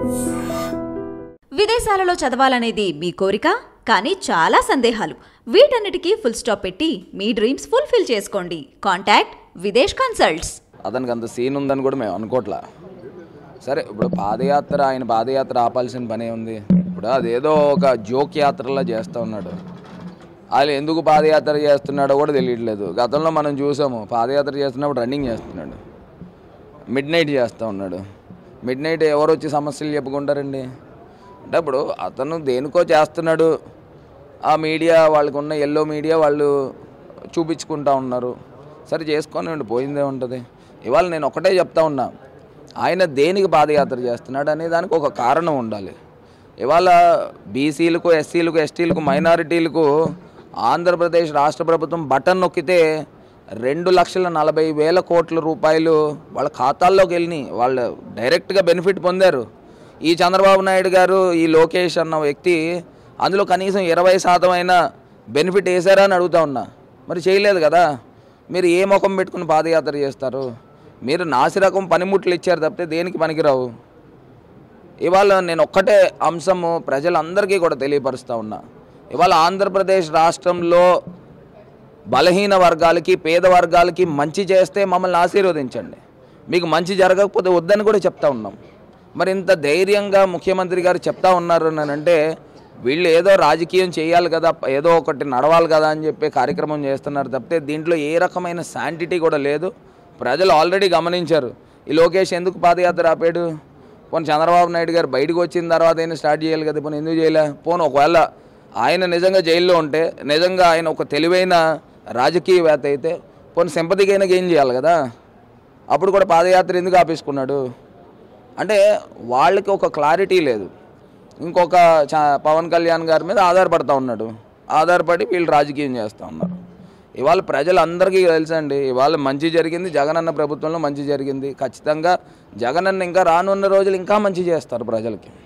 విదేశాలలో చదవాలనేది మీ కోరిక కానీ చాలా సందేహాలు వీటన్నిటికీ ఫుల్ స్టాప్ పెట్టి మీ డ్రీమ్స్ ఫుల్ఫిల్ చేసుకోండి కాంటాక్ట్ విదేశ్ కన్సల్ట్స్ అతనికి అంత సీన్ ఉందని కూడా మేము అనుకోవట్లా సరే ఇప్పుడు పాదయాత్ర ఆయన పాదయాత్ర ఆపాల్సిన పనే ఉంది ఇప్పుడు అదేదో ఒక జోక్ యాత్రలా చేస్తూ ఉన్నాడు ఆయన ఎందుకు పాదయాత్ర చేస్తున్నాడో కూడా తెలియట్లేదు గతంలో మనం చూసాము పాదయాత్ర చేస్తున్నప్పుడు రన్నింగ్ చేస్తున్నాడు మిడ్ నైట్ చేస్తూ ఉన్నాడు మిడ్ నైట్ ఎవరు వచ్చి సమస్యలు చెప్పుకుంటారండి అంటే ఇప్పుడు అతను దేనికో చేస్తున్నాడు ఆ మీడియా వాళ్ళకు ఉన్న ఎల్లో మీడియా వాళ్ళు చూపించుకుంటా ఉన్నారు సరే చేసుకొని పోయిందే ఉంటుంది ఇవాళ నేను ఒకటే చెప్తా ఉన్నా ఆయన దేనికి పాదయాత్ర చేస్తున్నాడు అనే దానికి ఒక కారణం ఉండాలి ఇవాళ బీసీలకు ఎస్సీలకు ఎస్టీలకు మైనారిటీలకు ఆంధ్రప్రదేశ్ రాష్ట్ర ప్రభుత్వం బటన్ నొక్కితే రెండు లక్షల నలభై వేల కోట్ల రూపాయలు వాళ్ళ ఖాతాల్లోకి వెళ్ళినాయి వాళ్ళు డైరెక్ట్గా బెనిఫిట్ పొందారు ఈ చంద్రబాబు నాయుడు గారు ఈ లోకేష్ అన్న వ్యక్తి అందులో కనీసం ఇరవై శాతం అయినా బెనిఫిట్ వేసారా అని అడుగుతా ఉన్నా మరి చేయలేదు కదా మీరు ఏ ముఖం పెట్టుకుని పాదయాత్ర చేస్తారు మీరు నాసిరకం పనిముట్లు ఇచ్చారు తప్పితే దేనికి పనికిరావు ఇవాళ నేను ఒక్కటే అంశము ప్రజలందరికీ కూడా తెలియపరుస్తూ ఉన్నా ఇవాళ ఆంధ్రప్రదేశ్ రాష్ట్రంలో బలహీన వర్గాలకి పేద వర్గాలకి మంచి చేస్తే మమ్మల్ని ఆశీర్వదించండి మీకు మంచి జరగకపోతే వద్దని కూడా చెప్తా ఉన్నాం మరి ఇంత ధైర్యంగా ముఖ్యమంత్రి గారు చెప్తా ఉన్నారు అని అంటే వీళ్ళు ఏదో రాజకీయం చేయాలి కదా ఏదో ఒకటి నడవాలి కదా అని చెప్పి కార్యక్రమం చేస్తున్నారు తప్పితే దీంట్లో ఏ రకమైన శాంటిటీ కూడా లేదు ప్రజలు ఆల్రెడీ గమనించారు ఈ లోకేష్ ఎందుకు పాదయాత్ర ఆపాడు పోనీ చంద్రబాబు నాయుడు గారు బయటకు వచ్చిన తర్వాత అయినా స్టార్ట్ చేయాలి కదా పోనీ ఎందుకు చేయలే పోనీ ఒకవేళ ఆయన నిజంగా జైల్లో ఉంటే నిజంగా ఆయన ఒక తెలివైన రాజకీయవేత్త అయితే పోనీ సింపతికైనా గెయిన్ చేయాలి కదా అప్పుడు కూడా పాదయాత్ర ఎందుకు ఆపేసుకున్నాడు అంటే వాళ్ళకి ఒక క్లారిటీ లేదు ఇంకొక చ- పవన్ కళ్యాణ్ గారి మీద ఆధారపడతా ఉన్నాడు ఆధారపడి వీళ్ళు రాజకీయం చేస్తూ ఉన్నారు ఇవాళ ప్రజలందరికీ తెలుసండి ఇవాళ మంచి జరిగింది జగనన్న ప్రభుత్వంలో మంచి జరిగింది ఖచ్చితంగా జగనన్న ఇంకా రానున్న రోజులు ఇంకా మంచి చేస్తారు ప్రజలకి